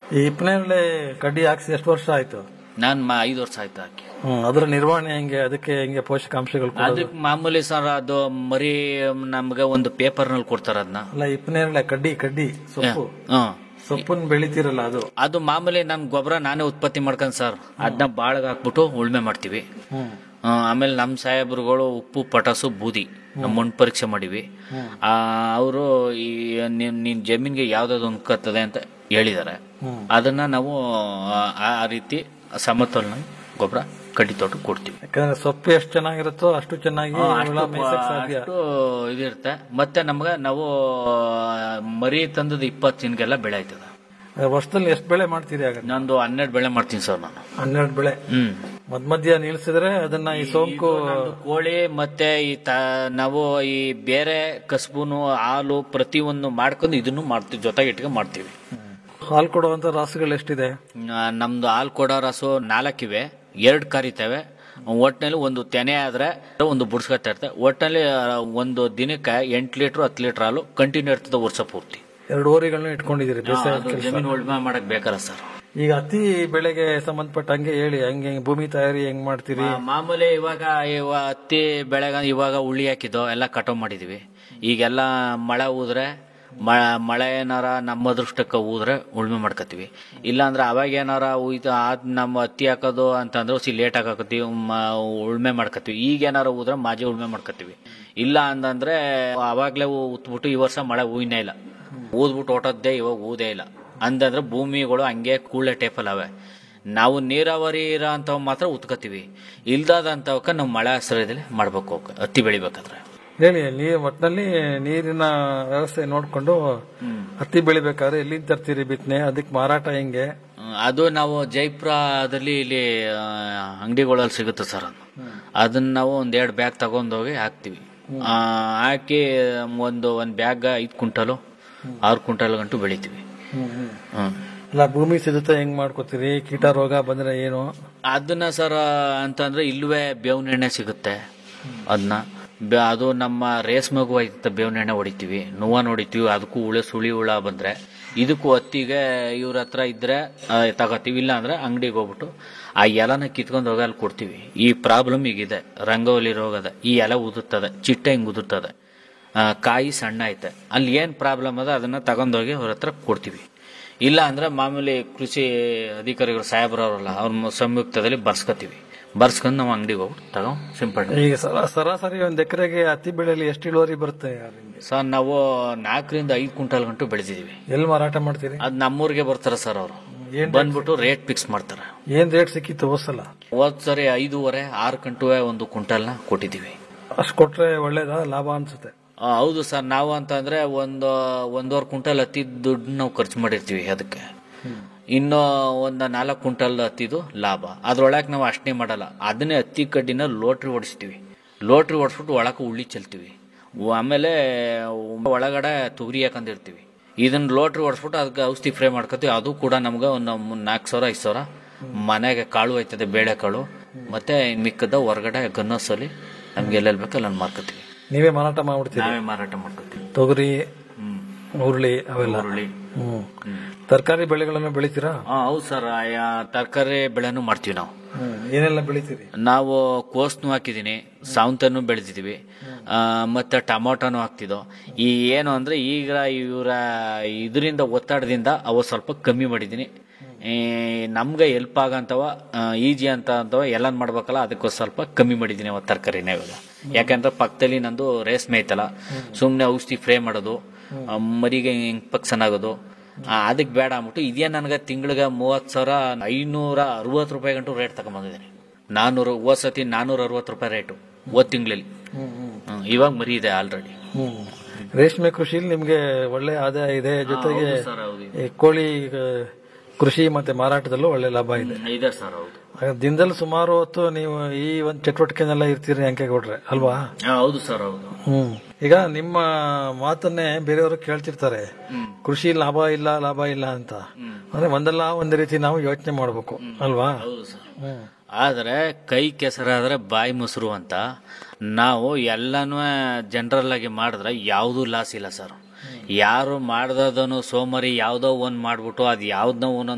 ಈ ಇಪ್ಪನೇರಳೆ ಕಡ್ಡಿ ಹಾಕ್ಸಿ ಎಷ್ಟು ವರ್ಷ ಆಯ್ತು ನಾನ್ ಮ- ಐದು ವರ್ಷ ಆಯ್ತು ಹಾಕಿ ಹ್ಮ್ ಅದ್ರ ನಿರ್ವಹಣೆ ಹೆಂಗೆ ಅದಕ್ಕೆ ಹೆಂಗೆ ಪೋಷಕಾಂಶಗಳು ಕೊಡೋದು? ಅದಕ್ಕೆ ಮಾಮೂಲಿ ಸರ್ ಅದು ಮರಿ ನಮ್ಗೆ ಒಂದು ಪೇಪರ್ ನಲ್ಲಿ ಕೊಡ್ತಾರ ಅದನ್ನ ಅಲ್ಲ ಇಪ್ಪನೇರಳೆ ಕಡ್ಡಿ ಕಡ್ಡಿ ಸೊಪ್ಪು ಹ್ಮ್ ಸೊಪ್ಪನ್ನ ಬೆಳಿತೀರಲ್ಲ ಅದು ಅದು ಮಾಮೂಲಿ ನನ್ ಗೊಬ್ಬರ ನಾನೇ ಉತ್ಪತ್ತಿ ಮಾಡ್ಕೊಂಡ್ ಸರ್ ಅದನ್ನ ಬಾಳ್ಗ್ ಹಾಕ್ಬಿಟ್ಟು ಉಳ್ಮೆ ಮಾಡ್ತೀವಿ ಹ್ಮ್ ಆ, ಆಮೇಲೆ ನಮ್ಮ ಸಾಹೇಬ್ರುಗಳು ಉಪ್ಪು ಪಟಾಸು ಬೂದಿ ನಮ್ಮ ಮಣ್ಣು ಪರೀಕ್ಷೆ ಮಾಡಿವಿ ಅವರು ಈ ನಿನ್ ನಿನ್ ಜಮೀನ್ಗೆ ಯಾವ್ದಾದ್ರು ಅನ್ಕತ್ತದೆ ಅಂತ ಹೇಳಿದ್ದಾರೆ ಹ್ಮ್. ಅದನ್ನ ನಾವು ಆ- ಆ ರೀತಿ ಸಮತೋಲನ ಗೊಬ್ಬರ ಕಡ್ಡಿ ತೋಟ ಕೊಡ್ತೀವಿ ಯಾಕಂದ್ರೆ ಸೊಪ್ಪು ಎಷ್ಟು ಚೆನ್ನಾಗಿರುತ್ತೋ ಅಷ್ಟು ಚೆನ್ನಾಗಿ ಆ, ಹುಳ ಅಷ್ಟು ಮೇಯ್ಸಕ್ ಸಾಧ್ಯ ಅಷ್ಟು ಇದಿರುತ್ತೆ ಮತ್ತೆ ನಮ್ಗೆ ನಾವು ಮರಿ ತಂದದ ಇಪ್ಪತ್ತು ದಿನಗೆಲ್ಲ ಬೆಳೆ ಆಯ್ತದ ಆ, ವರ್ಷದಲ್ಲಿ ಎಷ್ಟು ಬೆಳೆ ಮಾಡ್ತೀರಿ ಆಗ ನಂದು ಹನ್ನೆರಡು ಬೆಳೆ ಮಾಡ್ತೀನಿ ಸರ್ ನಾನು ಹನ್ನೆರಡು ಬೆಳೆ ಹ್ಮ್ ಮಧ್ಯ ಮಧ್ಯ ನಿಲ್ಸಿದ್ರೆ ಅದನ್ನ ಈ ಸೋಂಕು ನಂದು ಕೋಳಿ ಮತ್ತೆ ಈ ತ ನಾವು ಈ ಬೇರೆ ಕಸಬುನು ಹಾಲು ಪ್ರತಿಯೊಂದು ಮಾಡ್ಕೊಂಡು ಇದನ್ನು ಮಾಡ್ತೀವಿ ಜೊತೆಗೆ ಇಟ್ಕೊಂಡು ಮಾಡ್ತೀವಿ ಹಾಲು ಕೊಡುವಂತ ರಾಸುಗಳು ಎಷ್ಟಿದೆ ಆ, ನಮ್ದು ಹಾಲು ಕೊಡೋ ರಸು ನಾಲ್ಕಿವೆ ಎರಡು ಕರಿತೇವೆ ಒಟ್ಟಿನಲ್ಲಿ ಒಂದು ತೆನೆ ಆದ್ರೆ ಒಂದು ಬುಡ್ಸ್ಕೊತಾ ಇರ್ತದೆ ಒಟ್ಟಿನಲ್ಲಿ ಆ, ಒಂದು ದಿನಕ್ಕೆ ಎಂಟು ಲೀಟರ್ ಹತ್ತು ಲೀಟರ್ ಹಾಲು ಕಂಟಿನ್ಯೂ ಇರ್ತದೆ ವರ್ಷ ಪೂರ್ತಿ ಎರಡು ಓರಿಗಳನ್ನ ಇಟ್ಕೊಂಡಿದ್ದೀರಿ ಬೇಸಾಯ ಅದು ಕೆಲಸ ಜಮೀನು ಉಳ್ಮೆ ಮಾಡಕ್ ಬೇಕಲ್ಲ ಸರ್ ಈಗ ಹತ್ತಿ ಬೆಳೆಗೆ ಸಂಬಂಧಪಟ್ಟ ಹಂಗೆ ಹೇಳಿ ಹಂಗೆ ಹೆಂಗೆ ಭೂಮಿ ತಯಾರಿ ಹೆಂಗ್ ಮಾಡ್ತೀರಿ ಮಾ- ಮಾಮೂಲಿ ಇವಾಗ ಇವ- ಹತ್ತಿ ಬೆಳೆಗ ಇವಾಗ ಉಳ್ಳಿ ಹಾಕಿದ್ದು ಎಲ್ಲ ಕಟಾವ್ ಮಾಡಿದೀವಿ ಈಗೆಲ್ಲ ಮಳೆ ಊದ್ರೆ ಮ- ಮಳೆ ಏನಾರ ನಮ್ಮ ಅದೃಷ್ಟಕ್ಕೆ ಊದ್ರೆ ಉಳ್ಮೆ ಮಾಡ್ಕೋತೀವಿ ಇಲ್ಲಾಂದ್ರೆ ಅವಾಗ ಏನಾರ ಉಯ್ತು ಆದ್ ನಮ್ಮ ಹತ್ತಿ ಹಾಕೋದು ಅಂತಂದ್ರೆ ಸಿ ಲೇಟ್ ಹಾಕತ್ತೀವಿ ಉಳ್ಮೆ ಮಾಡ್ಕೋತೀವಿ ಈಗ ಏನಾರ ಊದ್ರೆ ಮಾಜಿ ಉಳ್ಮೆ ಮಾಡ್ಕೋತೀವಿ ಇಲ್ಲ ಅಂತಂದ್ರೆ ಅವಾಗ್ಲೇ ಉತ್ಬಿಟ್ಟು ಈ ವರ್ಷ ಮಳೆ ಊಯಿನೇ ಇಲ್ಲ ಊದ್ಬಿಟ್ಟು ಹೊಟ್ಟದ್ದೇ ಇವಾಗ ಊದೇ ಇಲ್ಲ ಅಂತಂದ್ರೆ ಭೂಮಿಗಳು ಹಂಗೆ ಕೂಳೆ ಟೇಪಲ್ ಅವೆ ನಾವು ನೀರಾವರಿ ಇರೋ ಅಂತವ್ ಮಾತ್ರ ಉತ್ಕೋತೀವಿ ಇಲ್ದಾದಂತವಕ್ಕ ನಾವು ಮಳೆ ಆಶ್ರಯದಲ್ಲಿ ಮಾಡ್ಬೇಕು ಅವಕ್ಕ ಹತ್ತಿ ಬೆಳಿಬೇಕಾದ್ರೆ ಹೇಳಿ ನೀರ್ ಒಟ್ಟಿನಲ್ಲಿ ನೀರಿನ ವ್ಯವಸ್ಥೆ ನೋಡ್ಕೊಂಡು ಹತ್ತಿ ಬೆಳಿಬೇಕಾದ್ರೆ ಎಲ್ಲಿಂದ ತರ್ತೀರಿ ಬಿತ್ತನೆ ಅದಕ್ಕೆ ಮಾರಾಟ ಹೆಂಗೆ ಹ್ಮ್, ಅದು ನಾವು ಜೈಪುರದಲ್ಲಿ ಇಲ್ಲಿ ಆ, ಅಂಗಡಿಗಳಲ್ಲಿ ಸಿಗುತ್ತೆ ಸರ್ ಅದು ಅದನ್ನ ನಾವು ಒಂದ್ ಎರಡು ಬ್ಯಾಗ್ ತಗೊಂಡೋಗಿ ಹಾಕ್ತಿವಿ ಆ, ಹಾಕಿ ಒಂದು ಒಂದ್ ಬ್ಯಾಗ್ ಐದು ಕ್ವಿಂಟಲು ಆರು ಕ್ವಿಂಟಲ್ ಗಂಟು ಬೆಳಿತೀವಿ ಹ್ಮ್ ಅಲ್ಲ ಭೂಮಿ ಸಿದ್ಧತೆ ಹೆಂಗ್ ಮಾಡ್ಕೋತೀರಿ ಕೀಟ ರೋಗ ಬಂದ್ರೆ ಏನು ಅದನ್ನ ಸರ್ ಅಂತಂದ್ರೆ ಇಲ್ಲವೇ ಬೇವಿನ ಎಣ್ಣೆ ಸಿಗುತ್ತೆ ಅದನ್ನ ಅದು ನಮ್ಮ ರೇಷ್ಮೆಗೂ ಐತೆ ಬೇವಿನ ಎಣ್ಣೆ ಹೊಡಿತೀವಿ ನೋವ ಹೊಡಿತೀವಿ ಅದಕ್ಕೂ ಹುಳ ಸುಳಿ ಹುಳ ಬಂದ್ರೆ ಇದಕ್ಕೂ ಹತ್ತಿಗೆ ಇವ್ರ ಹತ್ರ ಇದ್ರೆ ಆ, ತಗೋತೀವಿ ಇಲ್ಲ ಅಂದ್ರೆ ಅಂಗಡಿಗೆ ಹೋಗ್ಬಿಟ್ಟು ಆ ಎಲೆನ ಕಿತ್ಕೊಂಡು ಹೋಗಿ ಅಲ್ಲಿ ಕೊಡ್ತೀವಿ ಈ ಪ್ರಾಬ್ಲಮ್ ಈಗಿದೆ ರಂಗೋಲಿ ರೋಗದ ಈ ಎಲೆ ಉದುರ್ತದೆ ಚಿಟ್ಟೆ ಹಿಂಗ್ ಉದುರ್ತದೆ ಆ, ಕಾಯಿ ಸಣ್ಣ ಐತೆ ಅಲ್ಲಿ ಏನ್ ಪ್ರಾಬ್ಲಮ್ ಅದ ಅದನ್ನ ತಗೊಂಡೋಗಿ ಅವ್ರ ಹತ್ರ ಕೊಡ್ತೀವಿ ಇಲ್ಲ ಅಂದ್ರೆ ಮಾಮೂಲಿ ಕೃಷಿ ಅಧಿಕಾರಿಗಳು ಸಾಹೇಬ್ರವ್ರಲ್ಲ ಅವ್ರ ಸಂಯುಕ್ತದಲ್ಲಿ ಬರ್ಸ್ಕೊತೀವಿ ಬರ್ಸ್ಕೊಂಡು ನಾವು ಅಂಗಡಿಗೆ ಹೋಗಿ ತಗೊಂಡ್ ಸಿಂಪಡಣೆ ಈಗ ಸರ- ಸರಾಸರಿ ಒಂದ್ ಎಕರೆಗೆ ಹತ್ತಿ ಬೆಳೆಯಲ್ಲಿ ಎಷ್ಟು ಇಳುವರಿ ಬರುತ್ತೆ ನಿಮ್ಗೆ? ಸರ್ ನಾವು ನಾಲ್ಕರಿಂದ ಐದು ಕ್ವಿಂಟಲ್ ಗಂಟು ಬೆಳೆದಿದೀವಿ ಎಲ್ಲಿ ಮಾರಾಟ ಮಾಡ್ತೀರಿ ಅದ್ ನಮ್ಮೂರಿಗೆ ಬರ್ತಾರ ಸರ್ ಅವರು ಏನ್ ಬಂದ್ಬಿಟ್ಟು ರೇಟ್ ಫಿಕ್ಸ್ ಮಾಡ್ತಾರೆ ಏನ್ ರೇಟ್ ಸಿಕ್ಕಿತ್ತು ಹೋಸಲ ಹೋದ್ ಸರಿ ಐದೂವರೆ ಆರು ಗಂಟುವೆ ಒಂದು ಕ್ವಿಂಟಲ್ನ ಕೊಟ್ಟಿದ್ದೀವಿ ಅಷ್ಟು ಕೊಟ್ರೆ ಒಳ್ಳೇದಾ ಲಾಭ ಅನ್ಸುತ್ತೆ ಆ, ಹೌದು ಸರ್ ನಾವು ಅಂತಂದ್ರೆ ಒಂದು ಒಂದೂವರೆ ಕ್ವಿಂಟಲ್ ಹತ್ತಿ ದುಡ್ಡು ನಾವು ಖರ್ಚು ಮಾಡಿರ್ತೀವಿ ಅದಕ್ಕೆ ಇನ್ನು ಒಂದು ನಾಲ್ಕು ಕ್ವಿಂಟಲ್ ಹತ್ತಿದು ಲಾಭ ಅದ್ರೊಳಗೆ ನಾವು ಅಷ್ಟೇ ಮಾಡಲ್ಲ ಅದನ್ನೇ ಹತ್ತಿ ಕಡ್ಡಿನ ಲೋಟ್ರಿ ಓಡಿಸ್ತೀವಿ ಲೋಟ್ರಿ ಓಡಿಸ್ಬಿಟ್ಟು ಒಳಕ್ಕೆ ಉಳ್ಳಿ ಚೆಲ್ತೀವಿ ಉ- ಆಮೇಲೆ ಒಳಗಡೆ ತುಗರಿ ಹಾಕೊಂಡಿರ್ತೀವಿ ಇದನ್ನ ಲೋಟ್ರಿ ಓಡಿಸ್ಬಿಟ್ಟು ಅದಕ್ಕೆ ಔಷಧಿ ಫ್ರೈ ಮಾಡ್ಕೊತೀವಿ ಅದು ಕೂಡ ನಮ್ಗೆ ಒಂದು ನಾಲ್ಕು ಸಾವಿರ ಐದು ಸಾವಿರ ಮನೆಗೆ ಕಾಳು ಹೋಯ್ತದೆ ಬೇಳೆ ಕಾಳು ಮತ್ತೆ ಮಿಕ್ಕದ ಹೊರಗಡೆ ಗನ್ನಸಲ್ಲಿ ನಮ್ಗೆ ಎಲ್ಲೆಲ್ಲಿ ಬೇಕಲ್ಲ ಅಲ್ಲಿ ಮಾರ್ಕೋತೀವಿ ನೀವೇ ಮಾರಾಟ ಮಾಡ್ಬಿಡ್ತೀರಿ ನಾವೇ ಮಾರಾಟ ಮಾಡ್ಕೊತೀವಿ ತೊಗರಿ ಹ್ಮ್ ಹುರುಳಿ ಅವೆಲ್ಲ ಹುರುಳಿ ಹ್ಮ್ ತರಕಾರಿ ಬೆಳೆಗಳನ್ನು ಬೆಳಿತೀರಾ ಹಾ, ಹೌದು ಸರ್ ತರಕಾರಿ ಬೆಳೆನೂ ಮಾಡ್ತೀವಿ ನಾವು ಹ್ಮ್ ಏನೆಲ್ಲ ಬೆಳಿತೀರಿ ನಾವು ಕೋಸ್ನು ಹಾಕಿದೀನಿ ಸಾವಂತನ್ನು ಬೆಳೆದಿದೀವಿ ಆ, ಮತ್ತೆ ಟೊಮೊಟೊನು ಹಾಕ್ತಿದ್ದೋ ಈ ಏನು ಅಂದ್ರೆ ಈಗ ಇವರ ಇದರಿಂದ ಒತ್ತಡದಿಂದ ಅವು ಸ್ವಲ್ಪ ಕಮ್ಮಿ ಮಾಡಿದೀನಿ ಈ ನಮ್ಗೆ ಹೆಲ್ಪ್ ಆಗಂತವ ಈಜಿ ಅಂತ ಅಂತವ ಎಲ್ಲ ಮಾಡ್ಬೇಕಲ್ಲ ಅದಕ್ಕೆ ಸ್ವಲ್ಪ ಕಮ್ಮಿ ಮಾಡಿದೀನಿ ಅವತ್ತು ತರಕಾರಿನ ಇವಾಗ ಯಾಕಂದ್ರೆ ಪಕ್ಕದಲ್ಲಿ ನಂದು ರೇಷ್ಮೆ ಐತಲ್ಲ ಸುಮ್ಮನೆ ಔಷಧಿ ಫ್ರೈ ಮಾಡೋದು ಆ, ಮರಿಗೆ ಇನ್ಫೆಕ್ಷನ್ ಆಗೋದು ಅದಕ್ಕೆ ಬೇಡ ಅಂದ್ಬಿಟ್ಟು ಇದೇ ನನಗೆ ತಿಂಗಳಿಗೆ ಮೂವತ್ತು ಸಾವಿರ ಐನೂರ ಅರವತ್ತು ರೂಪಾಯಿ ಗಂಟು ರೇಟ್ ತಗೊಂಬಂದಿದ್ದೀನಿ ನಾನೂರು ಹೋದ್ ಸತಿ ನಾನೂರ ಅರವತ್ತು ರೂಪಾಯಿ ರೇಟು ಹೋದ್ ತಿಂಗಳಲ್ಲಿ ಹ್ಮ್, ಇವಾಗ ಮರಿ ಇದೆ ಆಲ್ರೆಡಿ ಹ್ಮ್ ರೇಷ್ಮೆ ಕೃಷಿಲಿ ನಿಮ್ಗೆ ಒಳ್ಳೆ ಆದಾಯ ಇದೆ ಜೊತೆಗೆ ಹೌದು ಸರ್, ಹೌದು. ಈ ಕೋಳಿ ಆ, ಕೃಷಿ ಮತ್ತೆ ಮಾರಾಟದಲ್ಲೂ ಒಳ್ಳೆ ಲಾಭ ಇದೆ ಇದೆ ಸರ್ ಹೌದು ಹಾಗಾದ್ರೆ ದಿನದಲ್ಲಿ ಸುಮಾರು ಹೊತ್ತು ನೀವು ಈ ಒಂದು ಚಟುವಟಿಕೆನೆಲ್ಲ ಇರ್ತೀರಿ ಅಂಕೆಗೌಡ್ರೆ ಅಲ್ವಾ ಹಾ, ಹೌದು ಸರ್ ಹೌದು ಹ್ಮ್ ಈಗ ನಿಮ್ಮ ಮಾತನ್ನೇ ಬೇರೆಯವರು ಕೇಳ್ತಿರ್ತಾರೆ ಕೃಷಿ ಲಾಭ ಇಲ್ಲ ಲಾಭ ಇಲ್ಲ ಅಂತ ಅಂದ್ರೆ ಒಂದಲ್ಲ ಒಂದ್ ರೀತಿ ನಾವು ಯೋಚನೆ ಮಾಡ್ಬೇಕು ಅಲ್ವಾ ಹೌದು ಸರ್ ಹ್ಮ್ ಆದ್ರೆ ಕೈ ಕೆಸರಾದ್ರೆ ಬಾಯಿ ಮೊಸರು ಅಂತ ನಾವು ಎಲ್ಲನೂ ಜನರಲ್ ಆಗಿ ಮಾಡಿದ್ರೆ ಯಾವುದೂ ಲಾಸ್ ಇಲ್ಲ ಸರ್ ಯಾರು ಮಾಡ್ದದನು ಸೋಮರಿ ಯಾವ್ದೋ ಒಂದ್ ಮಾಡ್ಬಿಟ್ಟು ಅದ್ ಯಾವ್ದೋ ಒಂದೊಂದು